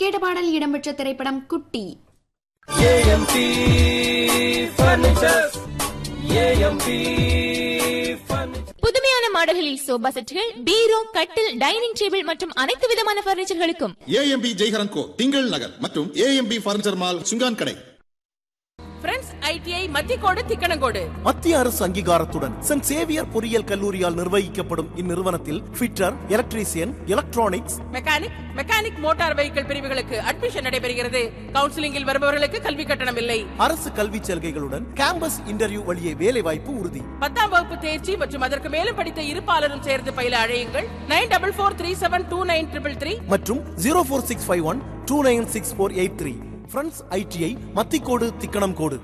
கேட்ட பாடல் இடம்பெற்ற திரைப்படம் குட்டி ஏஎம்பி ஃபர்னிச்சர் ஏஎம்பி ஃபர்னிச்சர் புதுமையான மாடல்களில் சோபா செட்டுகள் பீரோ கட்டில் டைனிங் டேபிள் மற்றும் அனைத்து விதமான பர்னிச்சர்களுக்கும் ஏஎம்பி ஜெய்ஹரன் கோ திங்கள் நகர் மற்றும் ஏஎம்பி பர்னிச்சர் மால் சுங்கான் கடை ஃப்ரெண்ட்ஸ் ஐடிஐ மத்திக்கோடு திக்கணங்கோடு மத்திய அரசு அங்கீகாரத்துடன் சென்ட் சேவியர் பொறியியல் கல்லூரியால் நிர்வகிக்கப்படும் இந்நிறுவனத்தில் fitter electrician electronics mechanic mechanic motor vehicle பிரிவுகளுக்கு அட்மிஷன் நடைபெறுகிறது கவுன்சிலிங்கில் வருபவர்களுக்கு கல்வி கட்டணம் இல்லை அரசு கல்விச் சலுகைகளுடன் கேம்பஸ் இன்டர்வியூ வழியே வேலை வாய்ப்பு உறுதி பத்தாம் வகுப்பு தேர்ச்சி மற்றும் அதற்கு மேலும் படித்த இருப்பாளரும் சேர்ந்து பயில அழையுங்கள் nine double four three seven two nine triple three மற்றும் zero four six five one two nine six four eight three friends ITI Mathicode Thickanamcode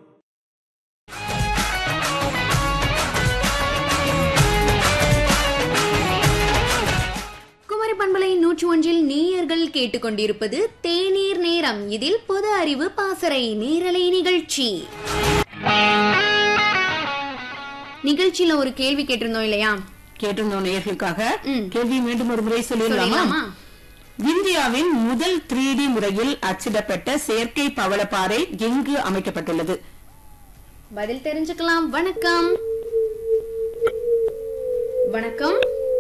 Kumari பண்பலை நூற்றி ஒன்றில் நேயர்கள் கேட்டுக்கொண்டிருப்பது தேநீர் நேரம் இதில் பொது அறிவு பாசறை நேரலை நிகழ்ச்சி நிகழ்ச்சியில ஒரு கேள்வி கேட்டிருந்தோம் இல்லையா கேட்டிருந்தோம் நேயர்களுக்காக ம். கேள்வி மீண்டும் ஒரு முறை சொல்லிடலாமா சொல்லிடலாமா இந்தியாவின் முதல் த்ரீ டி முறையில் அச்சிடப்பட்ட செயற்கை பவளப்பாறை எங்கு அமைக்கப்பட்டுள்ளது பதில் தெரிஞ்சுக்கலாம் வணக்கம் வணக்கம்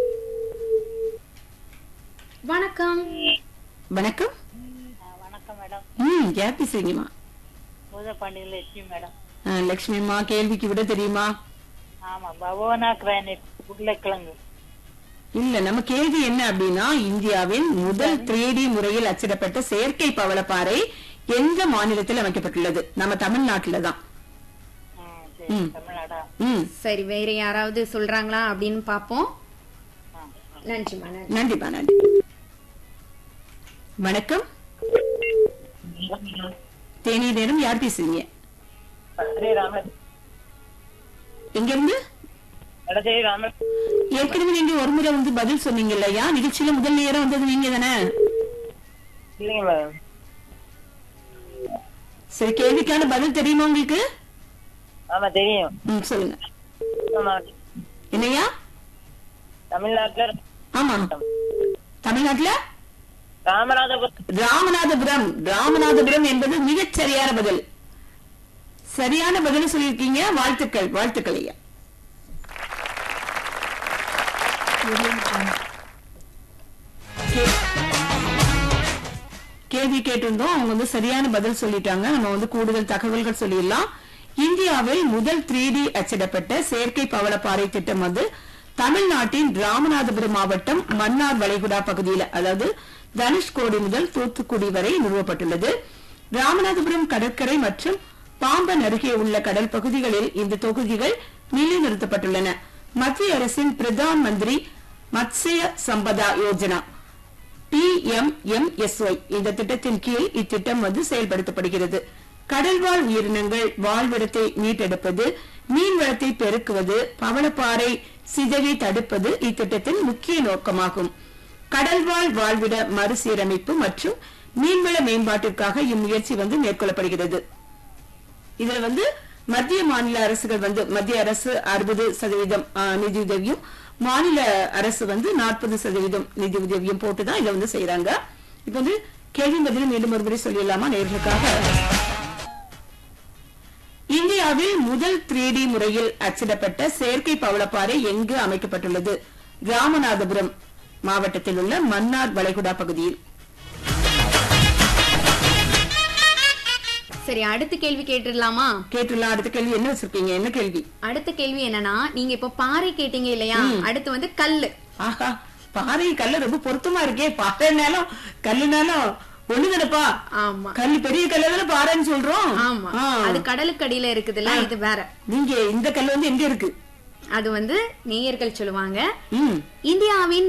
வணக்கம் வணக்கம் வணக்கம் மேடம் ம் யார் பேசுறீங்கம்மா பூதப்பாண்டி லட்சுமி மேடம் ஆ, லக்ஷ்மிம்மா கேள்விக்கு விட தெரியுமா ஆமா பவோனா கிரானைட் உருளைக்கிழங்கு இல்ல நம்ம கேள்வி என்ன அப்படின்னா இந்தியாவின் முதல் த்ரீ டி முறையில் அச்சிடப்பட்ட செயற்கை பவளப்பாறை எந்த மாநிலத்தில் அமைக்கப்பட்டுள்ளது நம்ம தமிழ்நாட்டுல தான் ம், சரி ம். தமிழ்நாடா ம் சரி வேற யாராவது சொல்றாங்களா அப்படின்னு பாப்போம் நன்றிமா நன்றி நன்றிப்பா நன்றி வணக்கம் தேநீர் நேரம் யார் பேசுறீங்க வடதேவி ராமர் எங்க இருந்து வடதேவி ராமர் ஏற்கனவே நீங்க ஒரு முறை வந்து பதில் சொன்னீங்க இல்லையா நிகழ்ச்சியில முதல் நேரம் வந்தது நீங்க தானே இல்லைங்க மேடம் சரி கேள்விக்கான பதில் தெரியுமா உங்களுக்கு ஆமா தெரியும் ம், சொல்லுங்க ஆமா என்னையா தமிழ்நாட்டுல ஆமா தமிழ்நாட்டுல ராமநாதபுரம் ராமநாதபுரம் ராமநாதபுரம் என்பது மிகச் சரியான பதில் சரியான பதில் சொல்லியிருக்கீங்க வாழ்த்துக்கள் வாழ்த்துக்கள் ஐயா கே- கேள்வி கேட்டிருந்தோம் அவங்க வந்து சரியான பதில் சொல்லிட்டாங்க நம்ம வந்து கூடுதல் தகவல்கள் சொல்லிடலாம் இந்தியாவில் முதல் த்ரீ டி அச்சிடப்பட்ட செயற்கை பவளப்பாறை திட்டம் வந்து தமிழ்நாட்டின் ராமநாதபுரம் மாவட்டம் மன்னார் வளைகுடா பகுதியில் அதாவது தனுஷ்கோடி முதல் தூத்துக்குடி வரை நிறுவப்பட்டுள்ளது ராமநாதபுரம் கடற்கரை மற்றும் பாம்பன் அருகே உள்ள கடல் பகுதிகளில் இந்த தொகுதிகள் நிலைநிறுத்தப்பட்டுள்ளன மத்திய அரசின் பிரதான் மந்திரி மத்ஸ்ய சம்பதா யோஜனா பிஎம்எம்எஸ்ஒய் இந்த திட்டத்தின் கீழ் இத்திட்டம் வந்து செயல்படுத்தப்படுகிறது கடல்வாழ் உயிரினங்கள் வாழ்விடத்தை மீட்டெடுப்பது மீன்வளத்தை பெருக்குவது பவளப்பாறை சிதைவை தடுப்பது இத்திட்டத்தின் முக்கிய நோக்கமாகும் கடல்வாழ் வாழ்விட மறுசீரமைப்பு மற்றும் மீன்வள மேம்பாட்டிற்காக இம்முயற்சி வந்து மேற்கொள்ளப்படுகிறது இதுல வந்து மத்திய மாநில அரசுகள் வந்து மத்திய அரசு அறுபது சதவீதம் ஆ, நிதியுதவியும் மாநில அரசு வந்து நாற்பது சதவீதம் நிதி உதவியும் போட்டுதான் இதை வந்து செய்யறாங்க இப்ப வந்து கேள்வி பதில் மீண்டும் ஒரு முறை சொல்லிடலாமா நேர்களுக்காக இந்தியாவில் முதல் த்ரீ டி முறையில் அச்சிடப்பட்ட செயற்கை பவளப்பாறை எங்கு அமைக்கப்பட்டுள்ளது ராமநாதபுரம் மாவட்டத்தில் உள்ள மன்னார் வளைகுடா பகுதியில் சரி அடுத்த கேள்வி கேட்டுடலாமா கேட்டுலாம் அடுத்த கேள்வி என்ன வச்சிருக்கீங்க என்ன கேள்வி அடுத்த கேள்வி என்னன்னா நீங்க இப்ப பாறை கேட்டீங்க இல்லையா அடுத்து வந்து கல்லு ஆஹா பாறை கல்லு ரொம்ப பொருத்தமா இருக்கே பாறைனாலும் கல்லுனாலும் ஒண்ணு தானப்பா ஆமா கல்லு பெரிய கல்லு தானே பாறைன்னு சொல்றோம் ஆமா ஆ. அது கடலுக்கு அடியில இருக்குதுல்ல இது வேற நீங்க இந்த கல்லு வந்து எங்க இருக்கு அது வந்து நேயர்கள் சொல்லுவாங்க ம் இந்தியாவின்